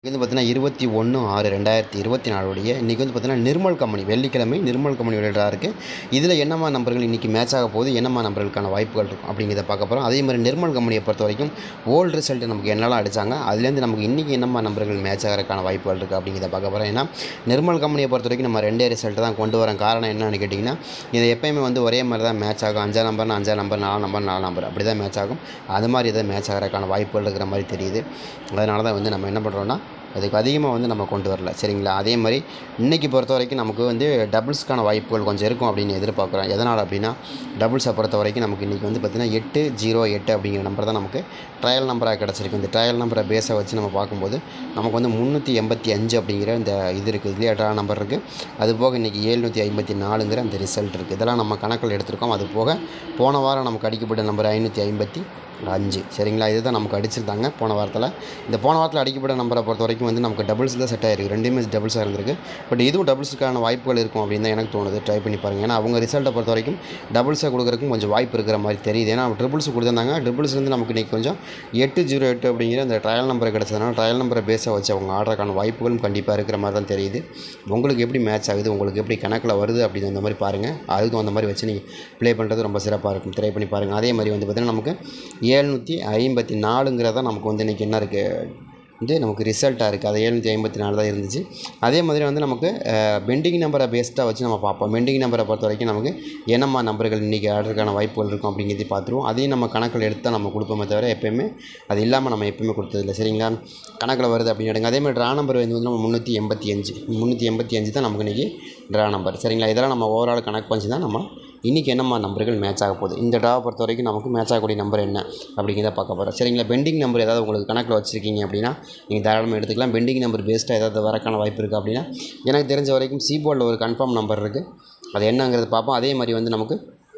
இது வந்து பார்த்தீங்கன்னா இருபத்தி ஒன்று ஆறு ரெண்டாயிரத்தி இருபத்தி நாலுடைய இன்றைக்கி வந்து பார்த்தீங்கன்னா நிர்மல் கம்பெனி வெள்ளிக்கிழமை நிர்மல் கம்பெனி விளையாடா இருக்குது இதில் என்னம்மா நம்பர்கள் இன்றைக்கி மேட்ச் ஆக போகுது என்னம்மா நம்பர்களுக்கான வாய்ப்புகள் இருக்கும் அப்படிங்கிறத பார்க்க போகிறோம் அதே மாதிரி நிர்மல் கம்பெனியை பொறுத்த வரைக்கும் ஓல்டு ரிசல்ட் நமக்கு என்னெல்லாம் அடித்தாங்க அதுலேருந்து நமக்கு இன்றைக்கி என்னம்மா நம்பர்கள் மேட்ச் ஆகிறதுக்கான வாய்ப்புகள் இருக்குது அப்படிங்கிறத பார்க்க போகிறோம் ஏன்னா நிர்மல் கம்பெனியை பொறுத்த வரைக்கும் நம்ம ரெண்டே ரிசல்ட் தான் கொண்டு வரோம் காரணம் என்னன்னு கேட்டிங்கன்னா இது எப்பயுமே வந்து ஒரே மாதிரி தான் மேட்ச் ஆகும் அஞ்சாம் நம்பர் அஞ்சாம் நம்பர் நாலு நம்பர் நாலு நம்பர் அப்படி தான் மேட்ச் ஆகும் அது மாதிரி எதாவது மேட்ச் ஆகிறதுக்கான வாய்ப்புகள் இருக்கிற மாதிரி தெரியுது அதனால தான் வந்து நம்ம என்ன பண்ணுறோன்னா அதுக்கு அதிகமாக வந்து நம்ம கொண்டு வரல சரிங்களா அதே மாதிரி இன்றைக்கி பொறுத்த வரைக்கும் நமக்கு வந்து டபுள்ஸ்க்கான வாய்ப்புகள் கொஞ்சம் இருக்கும் அப்படின்னு எதிர்பார்க்குறோம் எதனால் அப்படின்னா டபுள்ஸை பொறுத்த வரைக்கும் நமக்கு இன்றைக்கி வந்து பார்த்திங்கன்னா எட்டு ஜீரோ எட்டு அப்படிங்கிற நம்பர் தான் நமக்கு ட்ரையல் நம்பராக கிடச்சிருக்கு இந்த ட்ரையல் நம்பரை பேஸை வச்சு நம்ம பார்க்கும்போது நமக்கு வந்து முந்நூற்றி எண்பத்தி அஞ்சு அப்படிங்கிற இந்த இது இருக்குது இதுலேயே ட்ரா நம்பர் இருக்குது அது போக இன்றைக்கி ஏழ்நூற்றி ஐம்பத்தி நாலுங்கிற அந்த ரிசல்ட் இருக்குது இதெல்லாம் நம்ம கணக்கில் எடுத்திருக்கோம் அது போக போன வாரம் நமக்கு அடிக்கப்பட்ட நம்பர் ஐநூற்றி ஐம்பத்தி அஞ்சு சரிங்களா இதுதான் நமக்கு அடிச்சிருந்தாங்க போன வாரத்தில் இந்த போன வாரத்தில் அடிக்கப்பட்ட நம்பரை பொறுத்த வரைக்கும் வந்து நமக்கு டபுள்ஸ் தான் செட் ஆகிருக்கு ரெண்டுமே டபுள்ஸாக இருந்திருக்கு பட் இதுவும் டபுள்ஸுக்கான வாய்ப்புகள் இருக்கும் அப்படின்னு தான் எனக்கு தோணுது ட்ரை பண்ணி பாருங்கள் ஏன்னா அவங்க ரிசல்ட்டை பொறுத்த வரைக்கும் டபுள்ஸாக கொடுக்குறதுக்கும் கொஞ்சம் வாய்ப்பு இருக்கிற மாதிரி தெரியுது ஏன்னா ட்ரிபிள்ஸ் கொடுத்துருந்தாங்க ட்ரிபிள்ஸ்லேருந்து நமக்கு இன்றைக்கி கொஞ்சம் எட்டு ஜீரோ எட்டு அப்படிங்கிற அந்த ட்ரையல் நம்பரை கிடச்சதுனால ட்ரையல் நம்பரை பேஸை வச்சு அவங்க ஆடுறதுக்கான வாய்ப்புகளும் கண்டிப்பாக இருக்கிற மாதிரி தான் தெரியுது உங்களுக்கு எப்படி மேட்ச் ஆகுது உங்களுக்கு எப்படி கணக்கில் வருது அப்படின்னு அந்த மாதிரி பாருங்கள் அதுக்கு அந்த மாதிரி வச்சு நீங்கள் ப்ளே பண்ணுறது ரொம்ப சிறப்பாக இருக்கும் ட்ரை பண்ணி பாருங்கள் அதே மாதிரி வந்து பார்த்திங்கன்னா நமக்கு ஏழ்நூற்றி ஐம்பத்தி நாலுங்கிறதா நமக்கு வந்து இன்றைக்கி என்ன இருக்குது வந்து நமக்கு ரிசல்ட்டாக இருக்குது அது ஏழ்நூற்றி ஐம்பத்தி நாலு தான் இருந்துச்சு அதே மாதிரி வந்து நமக்கு பெண்டிங் நம்பரை பேஸ்டாக வச்சு நம்ம பார்ப்போம் பெண்டிங் நம்பரை பொறுத்த வரைக்கும் நமக்கு என்னம்மா நம்பர்கள் இன்றைக்கி ஆடுறதுக்கான வாய்ப்புகள் இருக்கும் அப்படிங்கிறத பார்த்துருவோம் அதையும் நம்ம கணக்கில் எடுத்து தான் நம்ம கொடுப்போமே தவிர எப்போயுமே அது இல்லாமல் நம்ம எப்போயுமே கொடுத்ததில்ல சரிங்களா கணக்கில் வருது அப்படின்னு எடுங்க அதே மாதிரி ட்ரா நம்பர் வந்து வந்து நம்ம முந்நூற்றி எண்பத்தி அஞ்சு முந்நூற்றி எண்பத்தி அஞ்சு தான் நமக்கு இன்றைக்கி ட்ரா நம்பர் சரிங்களா இதெல்லாம் நம்ம ஓவரால் கணக்கு பண்ணி தான் நம்ம இன்றைக்கி என்னம்மா நம்பர்கள் மேட்ச் ஆக போகுது இந்த ட்ராவை பொறுத்த வரைக்கும் நமக்கு மேட்ச் ஆகக்கூடிய நம்பர் என்ன அப்படிங்கிறத பார்க்க போகிறோம் சரிங்களா பெண்டிங் நம்பர் ஏதாவது உங்களுக்கு கணக்கில் வச்சுருக்கீங்க அப்படின்னா நீங்கள் தாராளமாக எடுத்துக்கலாம் பெண்டிங் நம்பர் பேஸ்ட்டாக ஏதாவது வரக்கான வாய்ப்பு இருக்குது அப்படின்னா எனக்கு தெரிஞ்ச வரைக்கும் சி போர்டில் ஒரு கன்ஃபார்ம் நம்பர் இருக்குது அது என்னங்கிறது பார்ப்போம் அதே மாதிரி வந்து நமக்கு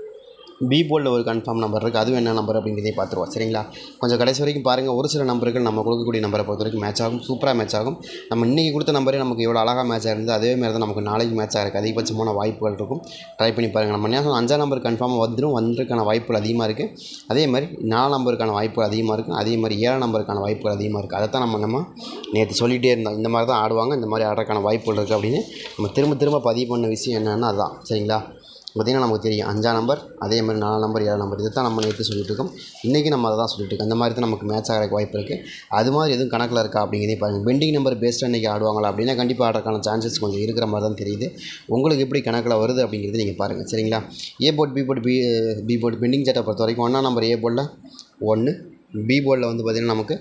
பி போர்டில் ஒரு கன்ஃபார்ம் நம்பர் இருக்குது அதுவும் என்ன நம்பர் அப்படிங்கிறதையும் பார்த்துருவோம் சரிங்களா கொஞ்சம் கடைசி வரைக்கும் பாருங்கள் ஒரு சில நம்பர்கள் நம்ம கொடுக்கக்கூடிய நம்பரை பொறுத்த வரைக்கும் மேட்ச் ஆகும் சூப்பராக மேட்ச் ஆகும் நம்ம இன்றைக்கி கொடுத்த நம்பரே நமக்கு எவ்வளோ அழகாக மேட்ச் ஆகிருந்தது அதே மாதிரி தான் நமக்கு நாளைக்கு மேட்ச் ஆகிருக்கு அதிகபட்சமான வாய்ப்புகள் இருக்கும் ட்ரை பண்ணி பாருங்கள் நம்ம என்ன அஞ்சாம் நம்பர் கன்ஃபார்மாக வந்துடும் வந்திருக்கான வாய்ப்புகள் அதிகமாக இருக்குது அதே மாதிரி நாலு நம்பருக்கான வாய்ப்புகள் அதிகமாக இருக்குது அதே மாதிரி ஏழாம் நம்பருக்கான வாய்ப்புகள் அதிகமாக இருக்குது அதை தான் நம்ம நம்ம நேற்று சொல்லிகிட்டே இருந்தோம் இந்த மாதிரி தான் ஆடுவாங்க இந்த மாதிரி ஆடுறதுக்கான வாய்ப்புகள் இருக்குது அப்படின்னு நம்ம திரும்ப திரும்ப பதிவு பண்ண விஷயம் என்னென்னா அதுதான் சரிங்களா பார்த்திங்கன்னா நமக்கு தெரியும் அஞ்சாம் நம்பர் அதே மாதிரி நாலு நம்பர் ஏழு நம்பர் இது தான் நம்ம நேற்று சொல்லிட்டு இருக்கோம் இன்றைக்கி நம்ம அதை தான் சொல்லிட்டு இருக்கோம் அந்த மாதிரி தான் நமக்கு மேட்ச் ஆகிறதுக்கு வாய்ப்பு இருக்குது அது மாதிரி எதுவும் கணக்கில் இருக்கா அப்படிங்கிறதே பாருங்கள் பெண்டிங் நம்பர் பேஸ்டாக இன்றைக்கி ஆடுவாங்களா அப்படின்னா கண்டிப்பாக ஆடுறதுக்கான சான்சஸ் கொஞ்சம் இருக்கிற மாதிரி தான் தெரியுது உங்களுக்கு எப்படி கணக்கில் வருது அப்படிங்கிறது நீங்கள் பாருங்கள் சரிங்களா A board B board B B board pending சேட்டை பொறுத்த வரைக்கும் ஒன்றாம் நம்பர் ஏ போர்டில் ஒன்று பி போர்டில் வந்து பார்த்திங்கன்னா நமக்கு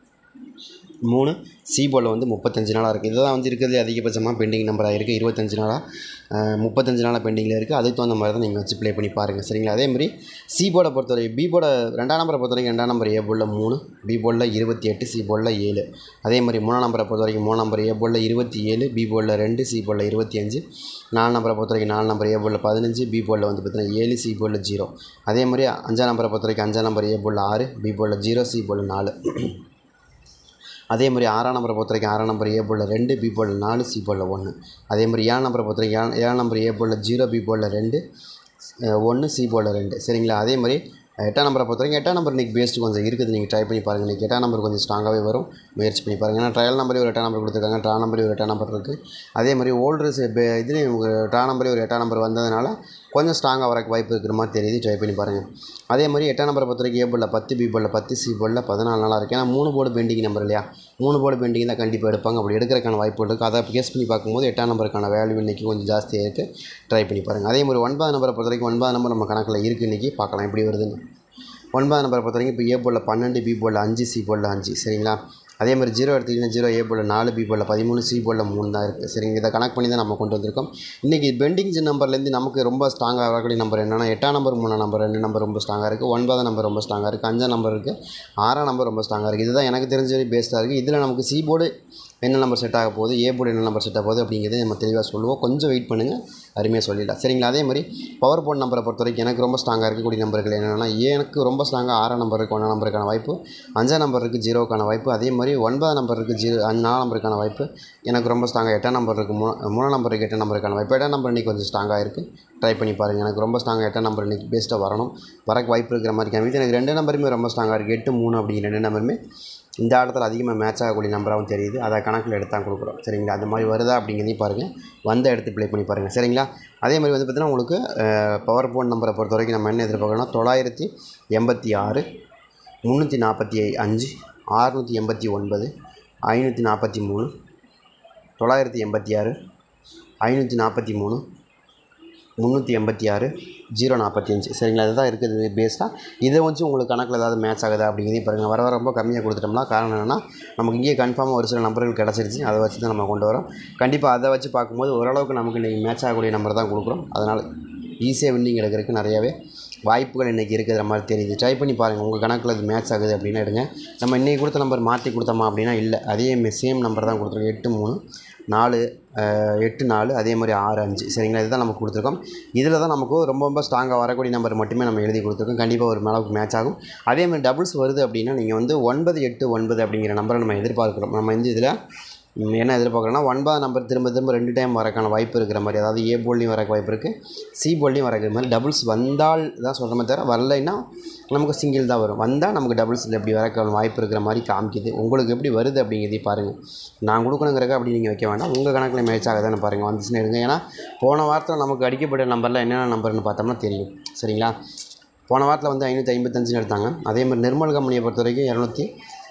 மூணு சி போர்டில் வந்து முப்பத்தஞ்சு நாளாக இருக்குது இதுதான் வந்து இருக்கிறது அதிகபட்சமாக பெண்டிங் நம்பராக இருக்குது இருபத்தஞ்சு நாளாக முப்பத்தஞ்சு நாளாக பெண்டிங்கில் இருக்குது அதுக்கு தகுந்த மாதிரி தான் நீங்கள் வச்சு ப்ளே பண்ணி பாருங்கள் சரிங்களா அதே மாதிரி சி போர்டை பொறுத்தவரைக்கும் பி போர்டை ரெண்டாம் நம்பரை பொறுத்த வரைக்கும் ரெண்டாம் நம்பர் ஏ போர்டில் மூணு பி போர்டில் இருபத்தி எட்டு சி போர்டில் ஏழு அதே மாதிரி மூணாம் நம்பரை பொறுத்த வரைக்கும் மூணு நம்பர் ஏ போர்டில் இருபத்தி ஏழு பி போர்டில் ரெண்டு சி போர்டில் இருபத்தி அஞ்சு நாலு நம்பரை பொறுத்த வரைக்கும் நாலு நம்பர் ஏ போர்டில் பதினஞ்சு பி போர்டில் வந்து பார்த்தீங்கன்னா ஏழு சி போர்டில் ஜீரோ அதே மாதிரி அஞ்சாம் நம்பரை பொறுத்த வரைக்கும் அஞ்சாம் நம்பர் ஏ போர்டில் ஆறு பி போர்டில் ஜீரோ சி போர்டில் நாலு அதே மாதிரி ஆறாம் நம்பரை பொறுத்த வரைக்கும் ஆறாம் நம்பர் ஏ போர்டில் ரெண்டு பி போர்டில் நாலு சி போர்டில் ஒன்று அதே மாதிரி ஏழாம் நம்பரை பொறுத்த வரைக்கும் ஏழாம் ஏழாம் நம்பர் ஏ போர்டில் ஜீரோ பி போர்டில் ரெண்டு ஒன்று சி போர்டில் ரெண்டு சரிங்களா அதே மாதிரி எட்டாம் நம்பரை பொறுத்த வரைக்கும் எட்டாம் நம்பர் இன்றைக்கி பேஸ்ட்டு கொஞ்சம் இருக்குது நீங்கள் ட்ரை பண்ணி பாருங்கள் இன்றைக்கி எட்டாம் நம்பர் கொஞ்சம் ஸ்ட்ராங்காகவே வரும் முயற்சி பண்ணி பாருங்கள் ஏன்னா ட்ரையல் நம்பரே ஒரு எட்டாம் நம்பர் கொடுத்துருக்காங்க ட்ரா நம்பரே ஒரு எட்டாம் நம்பர் இருக்குது அதே மாதிரி ஓல்டர்ஸ் இதுலேயும் ட்ரா நம்பரே ஒரு எட்டாம் நம்பர் வந்ததுனால கொஞ்சம் ஸ்ட்ராங்காக வரக்கு வாய்ப்பு இருக்கிற மாதிரி தெரியுது ட்ரை பண்ணி பாருங்கள் அதே மாதிரி எட்டாம் நம்பரை பொறுத்த வரைக்கும் ஏ போர்டில் பத்து பி போர்டில் பத்து சி போர்டில் பதினாலு நாளாக இருக்குது ஏன்னா மூணு போர்டு பெண்டிங் நம்பர் இல்லையா மூணு போர்டு பெண்டிங் தான் கண்டிப்பாக எடுப்பாங்க அப்படி எடுக்கிறக்கான வாய்ப்புகள் இருக்குது அதை கேஸ் பண்ணி பார்க்கும்போது எட்டாம் நம்பருக்கான வேல்யூ இன்றைக்கி கொஞ்சம் ஜாஸ்தியாக இருக்குது ட்ரை பண்ணி பாருங்கள் அதே மாதிரி ஒன்பது நம்பரை பொறுத்த வரைக்கும் ஒன்பது நம்பர் நம்ம கணக்கில் இருக்குது இன்றைக்கி பார்க்கலாம் எப்படி வருதுன்னு ஒன்பது நம்பரை பொறுத்த வரைக்கும் இப்போ ஏ போர்டில் பன்னெண்டு பி போர்டில் அஞ்சு சி போர்டில் அஞ்சு சரிங்களா அதே மாதிரி ஜீரோ எடுத்திங்கன்னா ஜீரோ ஏ போர்டில் நாலு பி போர்டில் பதிமூணு சி போர்டில் மூணு தான் இருக்குது சரிங்க இதை கனெக்ட் பண்ணி தான் நம்ம கொண்டு வந்திருக்கோம் இன்றைக்கி பெண்டிங் நம்பர்லேருந்து நமக்கு ரொம்ப ஸ்ட்ராங்காக வரக்கூடிய நம்பர் என்னென்னா எட்டாம் நம்பர் மூணாம் நம்பர் ரெண்டு நம்பர் ரொம்ப ஸ்ட்ராங்காக இருக்குது ஒன்பதாம் நம்பர் ரொம்ப ஸ்ட்ராங்காக இருக்குது அஞ்சாம் நம்பர் இருக்குது ஆறாம் நம்பர் ரொம்ப ஸ்ட்ராங்காக இருக்குது இதுதான் எனக்கு தெரிஞ்ச வரை பேஸ்டாக இருக்குது இதில் நமக்கு சி போர்டு என்ன நம்பர் செட் ஆக போகுது ஏ போர்டு என்ன நம்பர் செட் ஆக போகுது அப்படிங்கிறத நம்ம தெளிவாக சொல்லுவோம் கொஞ்சம் வெயிட் பண்ணுங்கள் அருமையாக சொல்லிடலாம் சரிங்களா அதே மாதிரி பவர் போர்ட் நம்பரை பொறுத்த வரைக்கும் எனக்கு ரொம்ப ஸ்ட்ராங்காக இருக்கக்கூடிய நம்பர்கள் என்னென்னா எனக்கு ரொம்ப ஸ்ட்ராங்காக ஆறாம் நம்பர் இருக்குது ஒன்றாம் நம்பருக்கான வாய்ப்பு அஞ்சாம் நம்பர் இருக்குது ஜீரோக்கான வாய்ப்பு அதே மாதிரி ஒன்பதாம் நம்பர் இருக்குது ஜீரோ அஞ்சு நாலாம் நம்பருக்கான வாய்ப்பு எனக்கு ரொம்ப ஸ்ட்ராங்காக எட்டாம் நம்பர் இருக்குது மூணு மூணாம் நம்பர் இருக்குது எட்டாம் நம்பருக்கான வாய்ப்பு எட்டாம் நம்பர் இன்றைக்கி கொஞ்சம் ஸ்ட்ராங்காக இருக்குது ட்ரை பண்ணி பாருங்கள் எனக்கு ரொம்ப ஸ்ட்ராங்காக எட்டாம் நம்பர் இன்றைக்கி பெஸ்ட்டாக வரணும் வரக்கு வாய்ப்பு இருக்கிற மாதிரி காமிக்குது எனக்கு ரெண்டு நம்பருமே ரொம்ப ஸ்ட்ராங்காக இருக்குது எட்டு மூணு அப்படிங்கிற ரெண்டு நம்பருமே இந்த ஆட்டத்தில் அதிகமாக மேட்ச் ஆகக்கூடிய நம்பராகவும் தெரியுது அதை கணக்கில் எடுத்து தான் கொடுக்குறோம் சரிங்களா அது மாதிரி வருதா அப்படிங்கிறதையும் பாருங்கள் வந்த எடுத்து ப்ளே பண்ணி பாருங்கள் சரிங்களா அதே மாதிரி வந்து பார்த்திங்கன்னா உங்களுக்கு பவர் போன் நம்பரை பொறுத்த வரைக்கும் நம்ம என்ன எதிர்பார்க்கணும்னா தொள்ளாயிரத்தி எண்பத்தி ஆறு முந்நூற்றி நாற்பத்தி அஞ்சு ஆறுநூற்றி எண்பத்தி ஒன்பது ஐநூற்றி நாற்பத்தி மூணு தொள்ளாயிரத்தி எண்பத்தி ஆறு ஐநூற்றி நாற்பத்தி மூணு முந்நூற்றி எண்பத்தி ஆறு ஜீரோ நாற்பத்தி அஞ்சு சரிங்களா இதுதான் இருக்குது பேஸ்டாக இதை வச்சு உங்களுக்கு கணக்கில் ஏதாவது மேட்ச் ஆகுதா அப்படிங்கிறதையும் பாருங்கள் வர வர ரொம்ப கம்மியாக கொடுத்துட்டோம்னா காரணம் என்னென்னா நமக்கு இங்கேயே கன்ஃபார்மாக ஒரு சில நம்பர்கள் கிடச்சிருச்சு அதை வச்சு தான் நம்ம கொண்டு வரோம் கண்டிப்பாக அதை வச்சு பார்க்கும்போது ஓரளவுக்கு நமக்கு இன்றைக்கி மேட்ச் ஆகக்கூடிய நம்பர் தான் கொடுக்குறோம் அதனால் ஈஸியாக வின்னிங் எடுக்கிறதுக்கு நிறையாவே வாய்ப்புகள் இன்றைக்கி இருக்கிற மாதிரி தெரியுது ட்ரை பண்ணி பாருங்கள் உங்கள் கணக்கில் அது மேட்ச் ஆகுது அப்படின்னா எடுங்க நம்ம இன்றைக்கி கொடுத்த நம்பர் மாற்றி கொடுத்தோமா அப்படின்னா இல்லை அதே சேம் நம்பர் தான் கொடுத்துருக்கோம் எட்டு மூணு நாலு அஹ், எட்டு நாலு அதே மாதிரி ஆறு அஞ்சு சரிங்களா இதுதான் நமக்கு கொடுத்துருக்கோம் இதில் தான் நமக்கு ரொம்ப ரொம்ப ஸ்ட்ராங்காக வரக்கூடிய நம்பர் மட்டுமே நம்ம எழுதி கொடுத்துருக்கோம் கண்டிப்பாக ஒரு அளவுக்கு மேட்ச் ஆகும் அதே மாதிரி டபுள்ஸ் வருது அப்படின்னா நீங்கள் வந்து ஒன்பது எட்டு ஒன்பது அப்படிங்கிற நம்பரை நம்ம எதிர்பார்க்குறோம் நம்ம வந்து இதில் ம், என்ன எதிர்பார்க்குறோன்னா ஒன்பதாம் நம்பர் திரும்ப திரும்ப ரெண்டு டைம் வரக்கான வாய்ப்பு இருக்கிற மாதிரி அதாவது ஏ போல்லையும் வரக்கு வாய்ப்பு இருக்குது சி போல்லையும் வரக்கிற மாதிரி டபுள்ஸ் வந்தால் தான் சொல்கிறோமே தவிர வரலைன்னா நமக்கு சிங்கிள் தான் வரும் வந்தால் நமக்கு டபுள்ஸில் எப்படி வரக்கான வாய்ப்பு இருக்கிற மாதிரி காமிக்குது உங்களுக்கு எப்படி வருது அப்படிங்கிறதையும் பாருங்கள் நான் கொடுக்கணுங்கிறக்க அப்படி நீங்கள் வைக்க வேண்டாம் உங்கள் கணக்கில் மேட்ச் ஆகுதான்னு பாருங்கள் வந்துச்சுன்னு எடுங்க ஏன்னா போன வாரத்தில் நமக்கு அடிக்கப்பட்ட நம்பரில் என்னென்ன நம்பர்னு பார்த்தோம்னா தெரியும் சரிங்களா போன வாரத்தில் வந்து ஐநூற்றி ஐம்பத்தஞ்சுன்னு எடுத்தாங்க அதே மாதிரி நிர்மல் கம்பெனியை பொறுத்த வரைக்கும் இரநூத்தி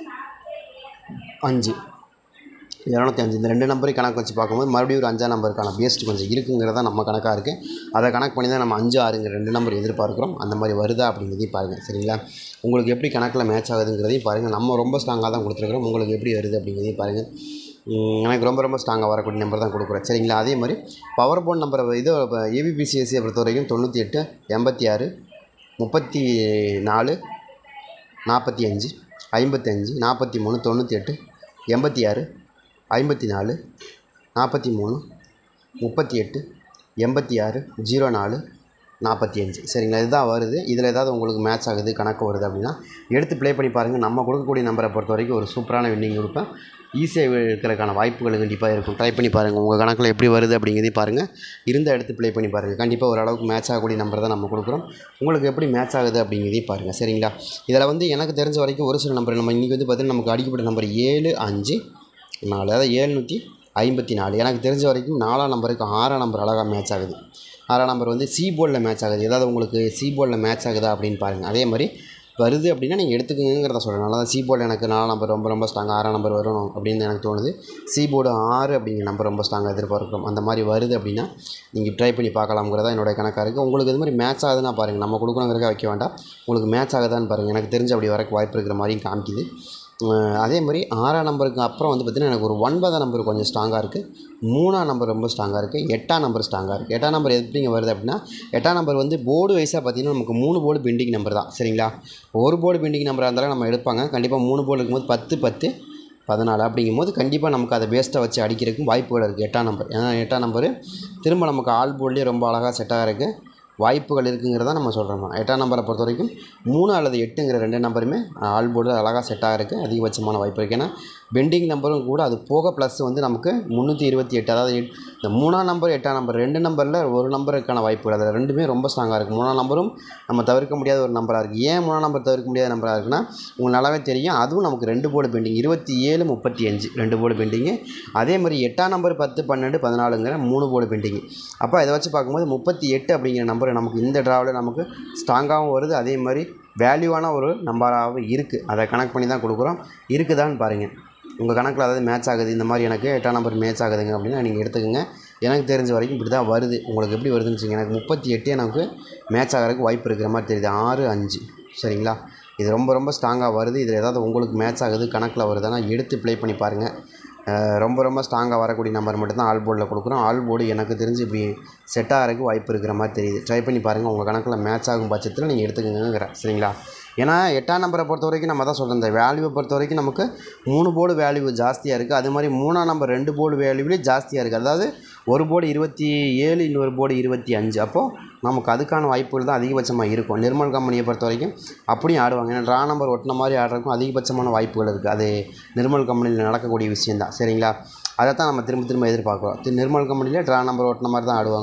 அஞ்சு இரநூத்தி அஞ்சு இந்த ரெண்டு நம்பரையும் கணக்கு வச்சு பார்க்கும்போது மறுபடியும் ஒரு அஞ்சாம் நம்பருக்கான பேஸ்ட் கொஞ்சம் இருக்குங்கிறதா நம்ம கணக்காக இருக்குது அதை கணக்கு பண்ணி தான் நம்ம அஞ்சு ஆறுங்கிற ரெண்டு நம்பர் எதிர்பார்க்குறோம் அந்த மாதிரி வருதா அப்படிங்கிறதையும் பாருங்கள் சரிங்களா உங்களுக்கு எப்படி கணக்கில் மேட்ச் ஆகுதுங்கிறதையும் பாருங்கள் நம்ம ரொம்ப ஸ்ட்ராங்காக தான் கொடுத்துருக்குறோம் உங்களுக்கு எப்படி வருது அப்படிங்கிறதையும் பாருங்கள் உம், எனக்கு ரொம்ப ரொம்ப ஸ்ட்ராங்காக வரக்கூடிய நம்பர் தான் கொடுக்குறேன் சரிங்களா அதே மாதிரி பவர் போன் நம்பரை இது ஏபிபிசிஎஸ்சியை பொறுத்த வரைக்கும் தொண்ணூற்றி எட்டு எண்பத்தி ஆறு முப்பத்தி நாலு நாற்பத்தி அஞ்சு ஐம்பத்தி அஞ்சு நாற்பத்தி மூணு தொண்ணூற்றி எட்டு எண்பத்தி ஆறு ஐம்பத்தி நாலு நாற்பத்தி மூணு முப்பத்தி எட்டு எண்பத்தி ஆறு ஜீரோ நாலு நாற்பத்தி அஞ்சு சரிங்களா இதுதான் வருது இதில் ஏதாவது உங்களுக்கு மேட்ச் ஆகுது கணக்கு வருது அப்படின்னா எடுத்து ப்ளே பண்ணி பாருங்கள் நம்ம கொடுக்கக்கூடிய நம்பரை பொறுத்த வரைக்கும் ஒரு சூப்பரான வின்னிங் கொடுப்பேன் ஈஸியாக இருக்கிறதுக்கான வாய்ப்புகள் கண்டிப்பாக இருக்கும் ட்ரை பண்ணி பாருங்கள் உங்கள் கணக்கில் எப்படி வருது அப்படிங்கிறதையும் பாருங்கள் இருந்த எடுத்து ப்ளே பண்ணி பாருங்கள் கண்டிப்பாக ஓரளவுக்கு மேட்ச் ஆகக்கூடிய நம்பர் தான் நம்ம கொடுக்குறோம் உங்களுக்கு எப்படி மேட்ச் ஆகுது அப்படிங்கிறதையும் பாருங்கள் சரிங்களா இதில் வந்து எனக்கு தெரிஞ்ச வரைக்கும் ஒரு சில நம்பர் நம்ம இன்றைக்கி வந்து பார்த்திங்கன்னா நமக்கு அடிக்கப்பட்ட நம்பர் ஏழு அஞ்சு நாலு அதாவது ஏழ்நூற்றி ஐம்பத்தி நாலு எனக்கு தெரிஞ்ச வரைக்கும் நாலாம் நம்பருக்கு ஆறாம் நம்பர் அழகாக மேட்ச் ஆகுது ஆறாம் நம்பர் வந்து சி போர்டில் மேட்ச் ஆகுது ஏதாவது உங்களுக்கு சி போர்டில் மேட்ச் ஆகுதா அப்படின்னு பாருங்கள் அதே மாதிரி வருது அப்படின்னா நீங்கள் எடுத்துக்கங்கிறத சொல்கிறேன் நல்லா சி போர்டு எனக்கு நாலாம் நம்பர் ரொம்ப ரொம்ப ஸ்ட்ராங்காக ஆறாம் நம்பர் வரும் அப்படின்னு எனக்கு தோணுது சி போர்டு ஆறு அப்படிங்கிற நம்பர் ரொம்ப ஸ்ட்ராங்காக எதிர்பார்க்குறோம் அந்த மாதிரி வருது அப்படின்னா நீங்கள் ட்ரை பண்ணி பார்க்கலாம்ங்கிறதா என்னோட கணக்காக இருக்குது உங்களுக்கு இது மாதிரி மேட்ச் ஆகுதுன்னா பாருங்கள் நம்ம கொடுக்கணுங்கிறக்க வைக்க வேண்டாம் உங்களுக்கு மேட்ச் ஆகுதான்னு பாருங்கள் எனக்கு தெரிஞ்சு அப்படி வரக்கு வாய்ப்பு இருக்கிற மாதிரியும் காமிக்குது அஹ் அதே மாதிரி ஆறாம் நம்பருக்கு அப்புறம் வந்து பார்த்திங்கன்னா எனக்கு ஒரு ஒன்பதாம் நம்பர் கொஞ்சம் ஸ்ட்ராங்காக இருக்குது மூணாம் நம்பர் ரொம்ப ஸ்ட்ராங்காக இருக்குது எட்டாம் நம்பர் ஸ்ட்ராங்காக இருக்குது எட்டாம் நம்பர் எப்படிங்க வருது அப்படின்னா எட்டாம் நம்பர் வந்து போர்டு வைஸாக பார்த்தீங்கன்னா நமக்கு மூணு போர்டு பெண்டிங் நம்பர் தான் சரிங்களா ஒரு போர்டு பெண்டிங் நம்பராக இருந்தாலும் நம்ம எடுப்பாங்க கண்டிப்பாக மூணு போர்டு இருக்கும்போது பத்து பத்து பதினாலு அப்படிங்கும்போது கண்டிப்பாக நமக்கு அதை பேஸ்ட்டை வச்சு அடிக்கிறதுக்கும் வாய்ப்புகள் இருக்குது எட்டாம் நம்பர் ஏன்னா எட்டாம் நம்பரு திரும்ப நமக்கு ஆல் போர்ட்லேயே ரொம்ப அழகாக செட்டாக இருக்குது வாய்ப்புகள் இருக்குங்கிறத நம்ம சொல்கிறோம் எட்டாம் நம்பரை பொறுத்த வரைக்கும் மூணு அல்லது எட்டுங்கிற ரெண்டு நம்பருமே ஆல் போர்டு அழகாக செட்டாக இருக்குது அதிகபட்சமான வாய்ப்பு இருக்குது ஏன்னா பெண்டிங் நம்பரும் கூட அது போக ப்ளஸ் வந்து நமக்கு முந்நூற்றி இருபத்தி எட்டு அதாவது எட்- இந்த மூணாம் நம்பர் எட்டாம் நம்பர் ரெண்டு நம்பரில் ஒரு நம்பருக்கான வாய்ப்புகள் அதில் ரெண்டுமே ரொம்ப ஸ்ட்ராங்காக இருக்குது மூணாம் நம்பரும் நம்ம தவிர்க்க முடியாத ஒரு நம்பராக இருக்குது ஏன் மூணாம் நம்பர் தவிர்க்க முடியாத நம்பராக இருக்குன்னா உங்களுக்கு நல்லாவே தெரியும் அதுவும் நமக்கு ரெண்டு போர்டு பெண்டிங் இருபத்தி ஏழு முப்பத்தி அஞ்சு ரெண்டு போர்டு பெண்டிங்கு அதே மாதிரி எட்டாம் நம்பர் பத்து பன்னெண்டு பதினாலுங்கிற மூணு போர்டு பெண்டிங் அப்போ இதை வச்சு பார்க்கும்போது முப்பத்தி எட்டு அப்படிங்கிற நம்பர் நமக்கு இந்த ட்ராவில் நமக்கு ஸ்ட்ராங்காகவும் வருது அதே மாதிரி வேல்யூவான ஒரு நம்பராகவும் இருக்குது அதை கணக்கு பண்ணி தான் கொடுக்குறோம் இருக்குதான்னு பாருங்கள் உங்கள் கணக்கில் அதாவது மேட்ச் ஆகுது இந்த மாதிரி எனக்கு எட்டாம் நம்பர் மேட்ச் ஆகுதுங்க அப்படின்னா நீங்கள் எடுத்துக்கோங்க எனக்கு தெரிஞ்ச வரைக்கும் இப்படி தான் வருது உங்களுக்கு எப்படி வருதுன்னு வச்சுக்கோங்க எனக்கு முப்பத்தி எட்டு எனக்கு மேட்ச் ஆகிறதுக்கு வாய்ப்பு இருக்கிற மாதிரி தெரியுது ஆறு அஞ்சு சரிங்களா இது ரொம்ப ரொம்ப ஸ்ட்ராங்காக வருது இதில் ஏதாவது உங்களுக்கு மேட்ச் ஆகுது கணக்கில் வருதுன்னா எடுத்து ப்ளே பண்ணி பாருங்கள் அஹ் ரொம்ப ரொம்ப ஸ்ட்ராங்காக வரக்கூடிய நம்பர் மட்டும்தான் ஆல் போர்டில் கொடுக்குறோம் ஆல் போர்டு எனக்கு தெரிஞ்சு இப்படி செட் ஆகிறதுக்கு வாய்ப்பு இருக்கிற மாதிரி தெரியுது ட்ரை பண்ணி பாருங்கள் உங்கள் கணக்கில் மேட்ச் ஆகும் பட்சத்தில் நீங்கள் எடுத்துக்கங்கிறேன் சரிங்களா ஏன்னா எட்டாம் நம்பரை பொறுத்த வரைக்கும் நம்ம தான் சொல்கிறோம் இந்த வேல்யூவை பொறுத்த வரைக்கும் நமக்கு மூணு போர்டு வேல்யூ ஜாஸ்தியாக இருக்குது அது மாதிரி மூணாம் நம்பர் ரெண்டு போர்டு வேல்யூவிலே ஜாஸ்தியாக இருக்குது அதாவது ஒரு போர்டு இருபத்தி ஏழு இன்னொரு போர்டு இருபத்தி அஞ்சு அப்போது நமக்கு அதுக்கான வாய்ப்புகள் தான் அதிகபட்சமாக இருக்கும் நிர்மல் கம்பெனியை பொறுத்த வரைக்கும் அப்படியும் ஆடுவாங்க ஏன்னா ட்ரா நம்பர் ஒட்டின மாதிரி ஆடுறதுக்கும் அதிகபட்சமான வாய்ப்புகள் இருக்குது அது நிர்மல் கம்பெனியில் நடக்கக்கூடிய விஷயந்தான் சரிங்களா அதை தான் நம்ம திரும்ப திரும்ப எதிர்பார்க்குறோம் தி- நிர்மல் கம்பெனியில் ட்ரா நம்பர் ஒட்டின மாதிரி தான் ஆடுவாங்க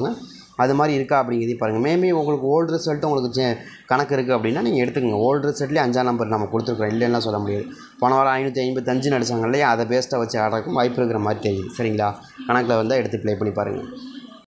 அது மாதிரி இருக்கா அப்படிங்கிறதையும் பாருங்கள் மேபி உங்களுக்கு ஓல்டு ரிசல்ட்டும் உங்களுக்கு சே- கணக்கு இருக்குது அப்படின்னா நீங்கள் எடுத்துக்கோங்க ஓல்டு ரிசல்ட்லேயே அஞ்சாம் நம்பர் நம்ம கொடுத்துருக்கோம் இல்லைன்னா சொல்ல முடியாது போன வாரம் ஐநூற்றி ஐம்பத்தஞ்சு நடிச்சாங்க இல்லையா அதை பேஸ்ட்டாக வச்சு ஆடுறதுக்கும் வாய்ப்பு இருக்கிற மாதிரி தெரியுது சரிங்களா கணக்கில் வந்தால் எடுத்து ப்ளே பண்ணி பாருங்கள்